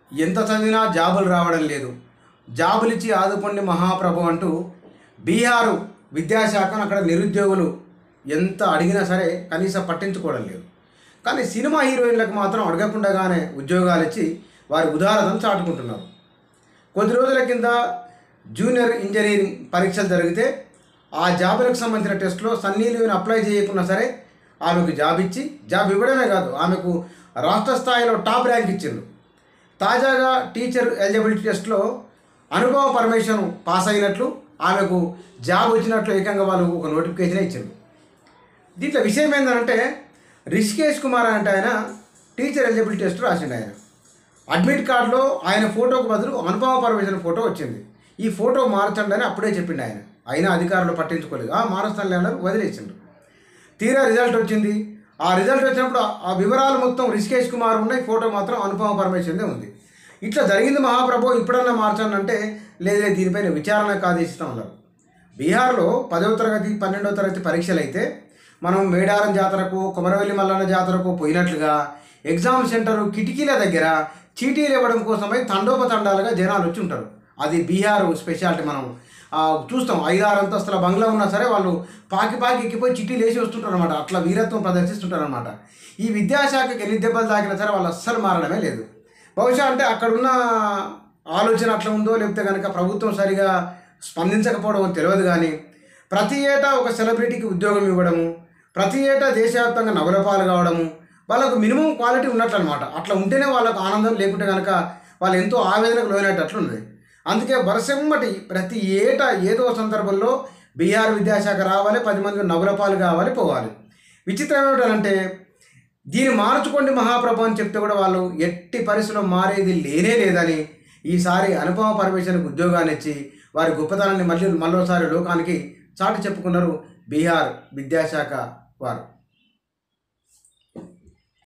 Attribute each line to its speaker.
Speaker 1: ఎంత చదివినా జాబులు రావడం లేదు జాబులు ఇచ్చి ఆదుకోండి మహాప్రభు అంటూ బీహారు విద్యాశాఖను అక్కడ నిరుద్యోగులు ఎంత అడిగినా సరే కనీసం పట్టించుకోవడం లేదు కానీ సినిమా హీరోయిన్లకు మాత్రం అడగకుండానే ఉద్యోగాలు ఇచ్చి వారి ఉదాహరణను చాటుకుంటున్నారు కొద్ది రోజుల కింద జూనియర్ ఇంజనీరింగ్ పరీక్షలు జరిగితే ఆ జాబులకు సంబంధించిన టెస్ట్లో సన్నీ లియోని అప్లై చేయకున్నా సరే ఆమెకు జాబ్ ఇచ్చి జాబ్ ఇవ్వడమే కాదు ఆమెకు రాష్ట్ర స్థాయిలో టాప్ ర్యాంక్ ఇచ్చిండ్రు తాజాగా టీచర్ ఎలిజిబిలిటీ టెస్ట్లో అనుభవ పర్మిషన్ పాస్ అయినట్లు ఆమెకు జాబ్ వచ్చినట్లు ఏకంగా వాళ్ళు ఒక నోటిఫికేషన్ ఇచ్చిండ్రు దీంట్లో విషయం ఏంటంటే రిషికేష్ కుమార్ అంటే ఆయన టీచర్ ఎలిజిబిలిటీ టెస్ట్ రాసిండు ఆయన అడ్మిట్ కార్డులో ఆయన ఫోటోకు బదులు అనుపమ పరమేశ్వర ఫోటో వచ్చింది ఈ ఫోటో మార్చండి అని అప్పుడే చెప్పిండు ఆయన అయినా అధికారులు పట్టించుకోలేదు ఆ మారుస్తాను అన్నారు వదిలేసిండు తీరా రిజల్ట్ వచ్చింది ఆ రిజల్ట్ వచ్చినప్పుడు ఆ- ఆ వివరాలు మొత్తం రిషికేష్ కుమార్ ఉన్నాయి ఫోటో మాత్రం అనుపమ పరమేశ్వరదే ఉంది ఇట్లా జరిగింది మహాప్రభు ఇప్పుడన్నా మార్చండి అంటే లేదే దీనిపైన విచారణకు ఆదేశిస్తాం అన్నారు బీహార్లో పదవ తరగతి పన్నెండవ తరగతి పరీక్షలు అయితే మనం మేడారం జాతరకు కొమరవెల్లి మల్లన్న జాతరకు పోయినట్లుగా ఎగ్జామ్ సెంటర్ కిటికీల దగ్గర చీటీలు ఇవ్వడం కోసమై తండోపతండాలుగా జనాలు వచ్చి ఉంటారు అది బీహార్ స్పెషాలిటీ మనం ఆ, చూస్తాం ఐదారు అంతస్తుల బంగ్లా ఉన్నా సరే వాళ్ళు పాకి పాకి ఎక్కిపోయి చిట్టీలు వేసి వస్తుంటారు అనమాట అట్లా వీరత్వం ప్రదర్శిస్తుంటారు అనమాట ఈ విద్యాశాఖకి ఎన్ని దెబ్బలు తాకినా సరే వాళ్ళు అస్సలు మారడమే లేదు బహుశా అంటే అక్కడున్న ఆలోచన అట్లా ఉందో లేకపోతే కనుక ప్రభుత్వం సరిగా స్పందించకపోవడం తెలియదు కానీ ప్రతి ఏటా ఒక సెలబ్రిటీకి ఉద్యోగం ఇవ్వడము ప్రతి ఏటా దేశవ్యాప్తంగా నవలపాలు కావడము వాళ్ళకు మినిమం క్వాలిటీ ఉన్నట్లు అనమాట అట్లా ఉంటేనే వాళ్ళకు ఆనందం లేకుంటే కనుక వాళ్ళు ఎంతో ఆవేదనకు లోనట్టు అట్లున్నది అందుకే వరుసమ్మటి ప్రతి ఏటా ఏదో సందర్భంలో బీహార్ విద్యాశాఖ రావాలి పది మంది నవలపాలు కావాలి పోవాలి విచిత్రం ఏమిటంటే దీన్ని మార్చుకోండి మహాప్రభు అని చెప్తే కూడా వాళ్ళు ఎట్టి పరిస్థితుల్లో మారేది లేనే లేదని ఈసారి అనుపమ పరమేశ్వరికి ఉద్యోగాన్ని ఇచ్చి వారి గొప్పతనాన్ని మళ్ళీ మరోసారి లోకానికి చాటి చెప్పుకున్నారు బీహార్ విద్యాశాఖ వారు